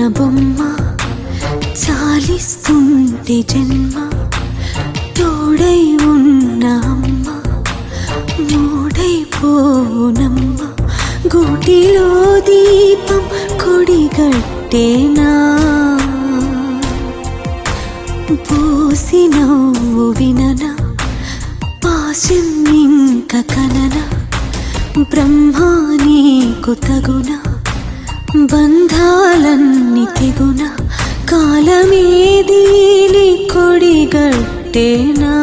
బొమ్మ చాలిస్తుంటే జన్మ తోడై ఉన్న అమ్మ మూడైపోనమ్మ గుడిలో దీపం కొడిగట్టేనా పోసి నవ్వు విననా పాశం ఇంక కనన బ్రహ్మానీకు తగున బంధాలన్నీ తెగున కాలమేదీని కొడిగట్టేనా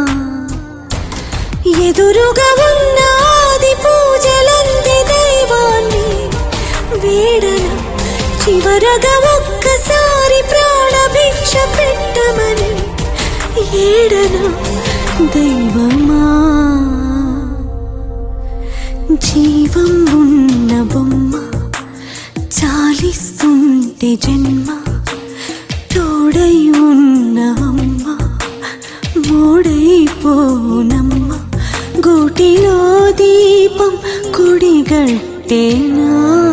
ఎదురుగా ఉన్నది పూజలంది దైవాన్ని వేడన చివరగా ఒక్కసారి ప్రాణభిక్ష పెట్టమని ఏడన దైవమా జీవం ఉన్న బొమ్మ చాలిస్తుంటే జన్మ తోడై ఉన్న అమ్మ మూడైపోనమ్మ గూటిలో దీపం కుడిగట్టేనా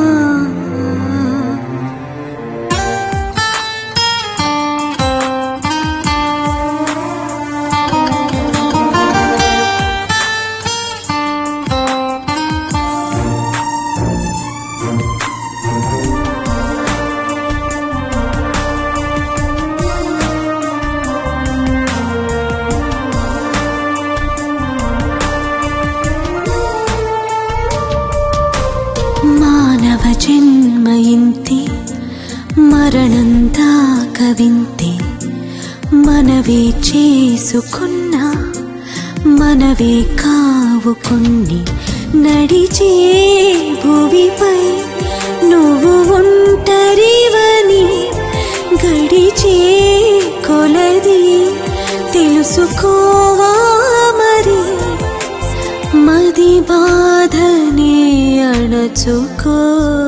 మానవ జన్మ ఇంతే మరణంతా కవింతే మనవే చేసుకున్న మనవే కావు కొన్ని నడిచే భువిపై నువ్వు ఒంటరివని గడిచే కొలది తెలుసుకోవా మరి మది బాధనే అణచుకో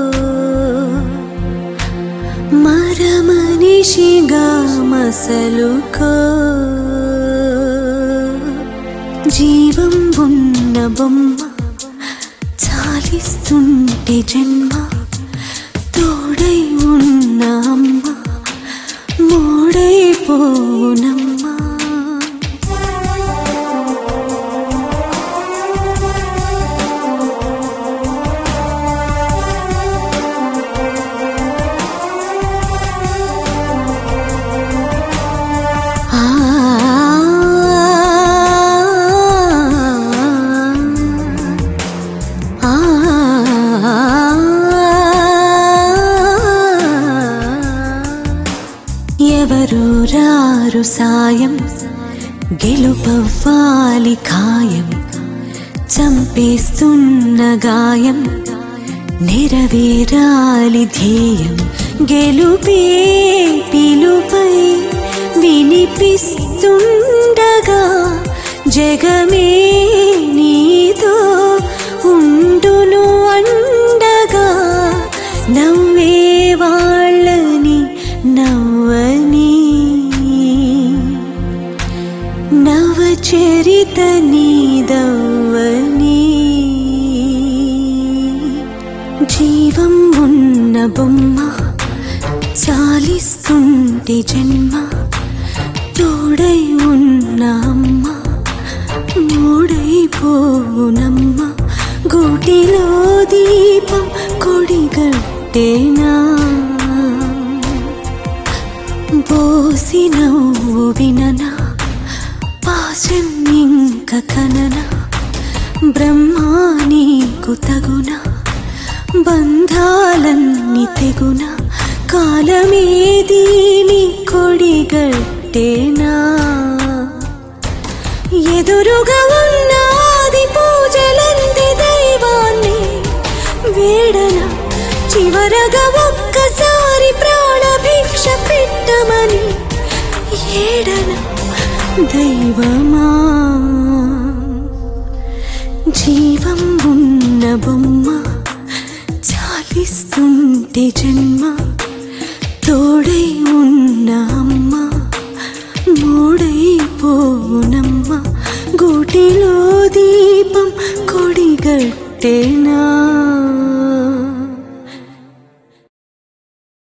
మరమనిషిగా మసలుకో జీవం ఉన్న బొమ్మ చాలిస్తుంటే జన్మ తోడై ఉన్న అమ్మ మూడైపోనమ్మా ఆ ఆ ఎవరు రారు సాయం గెలుపవ్వాలి ఖాయం చంపేస్తున్న గాయం నెరవేరాలి ధ్యేయం గెలుపే పిలుపై వినిపిస్తుండగా జగమే నీతో ఉండును అండగా నవ్వే వాళ్ళని నవ్వని నవచరిత నీదవ్వని జీవం ఉన్న బొమ్మ చాలిస్తుంటే జన్మ తోడై ఉన్న అమ్మ మూడైపోనమ్మ గూటిలో దీపం కొడిగట్టేనా పోసి నవ్వు విననా పాశం ఇంక కనన బ్రహ్మానీకు తగున బంధాలన్నీ తెగున కాలమేదీని కొడిగట్టేనా ఎదురుగా ఉన్నది పూజలంది దైవాన్ని వేడన చివరగా ఒక్కసారి ప్రాణభిక్ష పెట్టమని ఏడన దైవమా జీవం ఉన్న బొమ్మ చాలిస్తుంటే జన్మ తోడై ఉన్న అమ్మ మూడైపోనమ్మ గూటిలో దీపం కొడిగట్టేనా